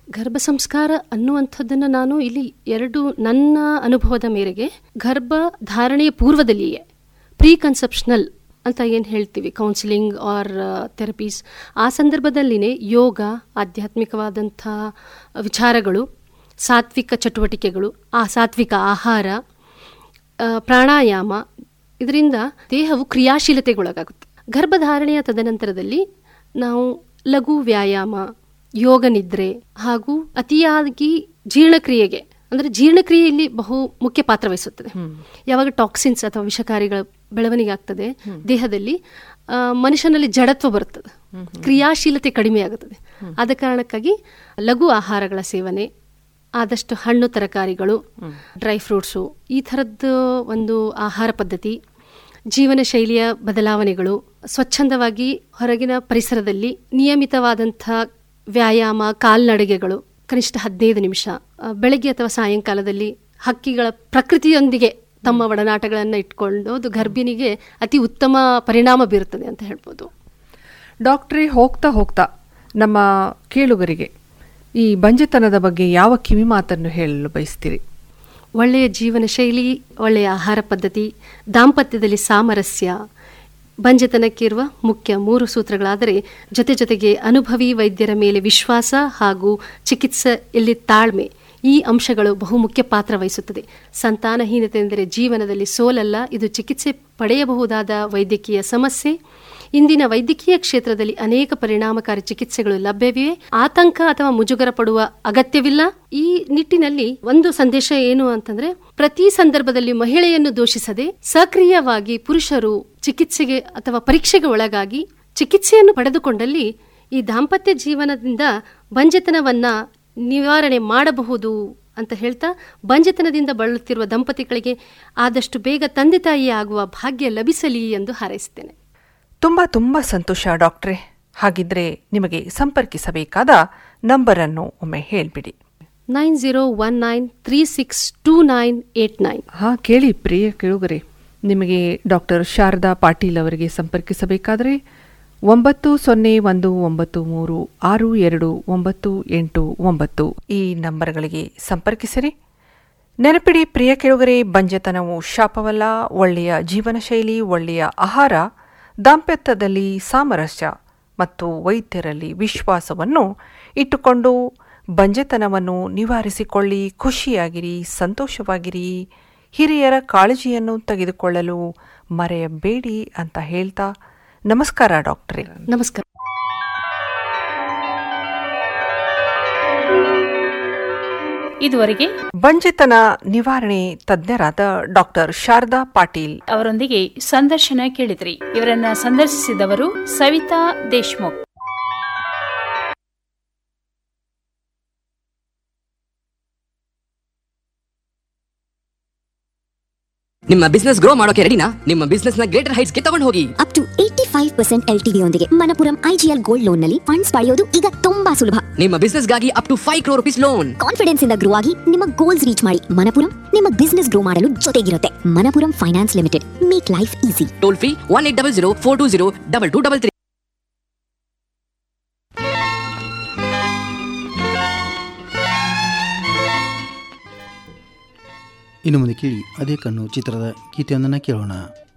ಗರ್ಭ ಸಂಸ್ಕಾರ ಅನ್ನುವಂಥದ್ದನ್ನು ನಾನು ಇಲ್ಲಿ ಎರಡು ನನ್ನ ಅನುಭವದ ಮೇರೆಗೆ ಗರ್ಭ ಧಾರಣೆಯ ಪೂರ್ವದಲ್ಲಿಯೇ ಪ್ರೀ ಕನ್ಸೆಪ್ಷನಲ್ ಅಂತ ಏನು ಹೇಳ್ತೀವಿ ಕೌನ್ಸಿಲಿಂಗ್ ಆರ್ ಥೆರಪೀಸ್ ಆ ಸಂದರ್ಭದಲ್ಲಿನೇ ಯೋಗ ಆಧ್ಯಾತ್ಮಿಕವಾದಂಥ ವಿಚಾರಗಳು ಸಾತ್ವಿಕ ಚಟುವಟಿಕೆಗಳು ಆ ಸಾತ್ವಿಕ ಆಹಾರ ಆ, ಪ್ರಾಣಾಯಾಮ ಇದರಿಂದ ದೇಹವು ಕ್ರಿಯಾಶೀಲತೆಗೊಳಗಾಗುತ್ತೆ ಗರ್ಭಧಾರಣೆಯ ತದನಂತರದಲ್ಲಿ ನಾವು ಲಘು ವ್ಯಾಯಾಮ ಯೋಗ ನಿದ್ರೆ ಹಾಗೂ ಅತಿಯಾಗಿ ಜೀರ್ಣಕ್ರಿಯೆಗೆ ಅಂದರೆ ಜೀರ್ಣಕ್ರಿಯೆಯಲ್ಲಿ ಬಹು ಮುಖ್ಯ ಪಾತ್ರ ವಹಿಸುತ್ತದೆ ಯಾವಾಗ ಟಾಕ್ಸಿನ್ಸ್ ಅಥವಾ ವಿಷಕಾರಿಗಳ ಬೆಳವಣಿಗೆ ಆಗ್ತದೆ ದೇಹದಲ್ಲಿ ಆ, ಮನುಷ್ಯನಲ್ಲಿ ಜಡತ್ವ ಬರುತ್ತದೆ ಕ್ರಿಯಾಶೀಲತೆ ಕಡಿಮೆ ಆಗುತ್ತದೆ ಆದ ಕಾರಣಕ್ಕಾಗಿ ಲಘು ಆಹಾರಗಳ ಸೇವನೆ ಆದಷ್ಟು ಹಣ್ಣು ತರಕಾರಿಗಳು ಡ್ರೈ ಫ್ರೂಟ್ಸು ಈ ಥರದ್ದು ಒಂದು ಆಹಾರ ಪದ್ಧತಿ ಜೀವನ ಶೈಲಿಯ ಬದಲಾವಣೆಗಳು ಸ್ವಚ್ಛಂದವಾಗಿ ಹೊರಗಿನ ಪರಿಸರದಲ್ಲಿ ನಿಯಮಿತವಾದಂಥ ವ್ಯಾಯಾಮ ಕಾಲ್ನಡಿಗೆಗಳು ಕನಿಷ್ಠ ಹದಿನೈದು ನಿಮಿಷ ಆ, ಬೆಳಗ್ಗೆ ಅಥವಾ ಸಾಯಂಕಾಲದಲ್ಲಿ ಹಕ್ಕಿಗಳ ಪ್ರಕೃತಿಯೊಂದಿಗೆ ತಮ್ಮ ಒಡನಾಟಗಳನ್ನು ಇಟ್ಕೊಂಡು ಅದು ಗರ್ಭಿಣಿಗೆ ಅತಿ ಉತ್ತಮ ಪರಿಣಾಮ ಬೀರುತ್ತದೆ ಅಂತ ಹೇಳ್ಬೋದು ಡಾಕ್ಟ್ರೇ ಹೋಗ್ತಾ ಹೋಗ್ತಾ ನಮ್ಮ ಕೇಳುಗರಿಗೆ ಈ ಬಂಜೆತನದ ಬಗ್ಗೆ ಯಾವ ಕಿವಿ ಮಾತನ್ನು ಹೇಳಲು ಬಯಸ್ತೀರಿ ಒಳ್ಳೆಯ ಜೀವನ ಶೈಲಿ ಒಳ್ಳೆಯ ಆಹಾರ ಪದ್ಧತಿ ದಾಂಪತ್ಯದಲ್ಲಿ ಸಾಮರಸ್ಯ ಬಂಜೆತನಕ್ಕಿರುವ ಮುಖ್ಯ ಮೂರು ಸೂತ್ರಗಳಾದರೆ ಜೊತೆ ಜೊತೆಗೆ ಅನುಭವಿ ವೈದ್ಯರ ಮೇಲೆ ವಿಶ್ವಾಸ ಹಾಗೂ ಚಿಕಿತ್ಸೆಯಲ್ಲಿ ತಾಳ್ಮೆ ಈ ಅಂಶಗಳು ಬಹುಮುಖ್ಯ ಪಾತ್ರ ವಹಿಸುತ್ತದೆ ಸಂತಾನಹೀನತೆ ಎಂದರೆ ಜೀವನದಲ್ಲಿ ಸೋಲಲ್ಲ ಇದು ಚಿಕಿತ್ಸೆ ಪಡೆಯಬಹುದಾದ ವೈದ್ಯಕೀಯ ಸಮಸ್ಯೆ ಇಂದಿನ ವೈದ್ಯಕೀಯ ಕ್ಷೇತ್ರದಲ್ಲಿ ಅನೇಕ ಪರಿಣಾಮಕಾರಿ ಚಿಕಿತ್ಸೆಗಳು ಲಭ್ಯವಿವೆ ಆತಂಕ ಅಥವಾ ಮುಜುಗರ ಪಡುವ ಅಗತ್ಯವಿಲ್ಲ ಈ ನಿಟ್ಟಿನಲ್ಲಿ ಒಂದು ಸಂದೇಶ ಏನು ಅಂತಂದ್ರೆ ಪ್ರತಿ ಸಂದರ್ಭದಲ್ಲಿ ಮಹಿಳೆಯನ್ನು ದೂಷಿಸದೆ ಸಕ್ರಿಯವಾಗಿ ಪುರುಷರು ಚಿಕಿತ್ಸೆಗೆ ಅಥವಾ ಪರೀಕ್ಷೆಗೆ ಒಳಗಾಗಿ ಚಿಕಿತ್ಸೆಯನ್ನು ಪಡೆದುಕೊಂಡಲ್ಲಿ ಈ ದಾಂಪತ್ಯ ಜೀವನದಿಂದ ಬಂಜೆತನವನ್ನ ನಿವಾರಣೆ ಮಾಡಬಹುದು ಅಂತ ಹೇಳ್ತಾ ಬಂಜೆತನದಿಂದ ಬಳಲುತ್ತಿರುವ ದಂಪತಿಗಳಿಗೆ ಆದಷ್ಟು ಬೇಗ ತಂದೆ ತಾಯಿ ಆಗುವ ಭಾಗ್ಯ ಲಭಿಸಲಿ ಎಂದು ಹಾರೈಸುತ್ತೇನೆ ತುಂಬ ತುಂಬ ಸಂತೋಷ ಡಾಕ್ಟ್ರೇ ಹಾಗಿದ್ರೆ ನಿಮಗೆ ಸಂಪರ್ಕಿಸಬೇಕಾದ ನಂಬರನ್ನು ಒಮ್ಮೆ ಹೇಳ್ಬಿಡಿ nine zero one nine three six two nine eight nine ಹಾ ಕೇಳಿ ಪ್ರಿಯ ಕೇಳುಗರೆ ನಿಮಗೆ ಡಾಕ್ಟರ್ ಶಾರದಾ ಪಾಟೀಲ್ ಅವರಿಗೆ ಸಂಪರ್ಕಿಸಬೇಕಾದರೆ ಒಂಬತ್ತು ಸೊನ್ನೆ ಒಂದು ಒಂಬತ್ತು ಮೂರು ಆರು ಎರಡು ಒಂಬತ್ತು ಎಂಟು ಒಂಬತ್ತು ಈ ನಂಬರ್ಗಳಿಗೆ ಸಂಪರ್ಕಿಸಿರಿ ನೆನಪಿಡಿ ಪ್ರಿಯ ಕೆಳಗರೆ ಬಂಜೆತನವು ಶಾಪವಲ್ಲ ಒಳ್ಳೆಯ ಜೀವನ ಶೈಲಿ ಒಳ್ಳೆಯ ಆಹಾರ ದಾಂಪತ್ಯದಲ್ಲಿ ಸಾಮರಸ್ಯ ಮತ್ತು ವೈದ್ಯರಲ್ಲಿ ವಿಶ್ವಾಸವನ್ನು ಇಟ್ಟುಕೊಂಡು ಬಂಜೆತನವನ್ನು ನಿವಾರಿಸಿಕೊಳ್ಳಿ ಖುಷಿಯಾಗಿರಿ ಸಂತೋಷವಾಗಿರಿ ಹಿರಿಯರ ಕಾಳಜಿಯನ್ನು ತೆಗೆದುಕೊಳ್ಳಲು ಮರೆಯಬೇಡಿ ಅಂತ ಹೇಳ್ತಾ ನಮಸ್ಕಾರ ಡಾಕ್ಟ್ರೇ ನಮಸ್ಕಾರ ಇದುವರೆಗೆ ಬಂಜೆತನ ನಿವಾರಣೆ ತಜ್ಞರಾದ ಡಾಕ್ಟರ್ ಶಾರದಾ ಪಾಟೀಲ್ ಅವರೊಂದಿಗೆ ಸಂದರ್ಶನ ಕೇಳಿದ್ರಿ ಇವರನ್ನ ಸಂದರ್ಶಿಸಿದವರು ಸವಿತಾ ದೇಶ್ಮುಖ್ ನಿಮ್ಮ ಬಿಸ್ನೆಸ್ ಗ್ರೋ ಮಾಡೋಕೆ ರೆಡಿನಾ ನಿಮ್ಮ ಬಿಸ್ನೆಸ್ ನ ಗ್ರೇಟರ್ ಹೈಟ್ಸ್ ಗೆ ತಗೊಂಡು ಹೋಗಿ up to eighty five percent L T ಯೊಂದಿಗೆ ಮನಪುರಂ ಐಜಿಎಲ್ ಗೋಲ್ಡ್ ಲೋನ್ ನಲ್ಲಿ ಫಂಡ್ಸ್ ಪಡೆಯೋದು ಈಗ ತುಂಬಾ ಸುಲಭ ನಿಮ್ಮ ಬಿಸ್ನೆಸ್ ಗಾಗಿ up to five crore rupees loan confidence ಇಂದ ಗ್ರೋ ಆಗಿ ನಿಮ್ಮ ಗೋಲ್ಸ್ ರೀಚ್ ಮಾಡಿ ಮನಪುರಂ ನಿಮ್ಮ ಬಿಸ್ನೆಸ್ ಗ್ರೋ ಮಾಡಲು ಜೊತೆಗಿರುತ್ತೆ Manappuram finance limited make life easy toll free one eight double zero four two zero double two double three ಇನ್ನು ಮುಂದೆ ಕೇಳಿ ಅದೇ ಕಣ್ಣು ಚಿತ್ರದ ಗೀತೆಯೊಂದನ್ನು ಕೇಳೋಣ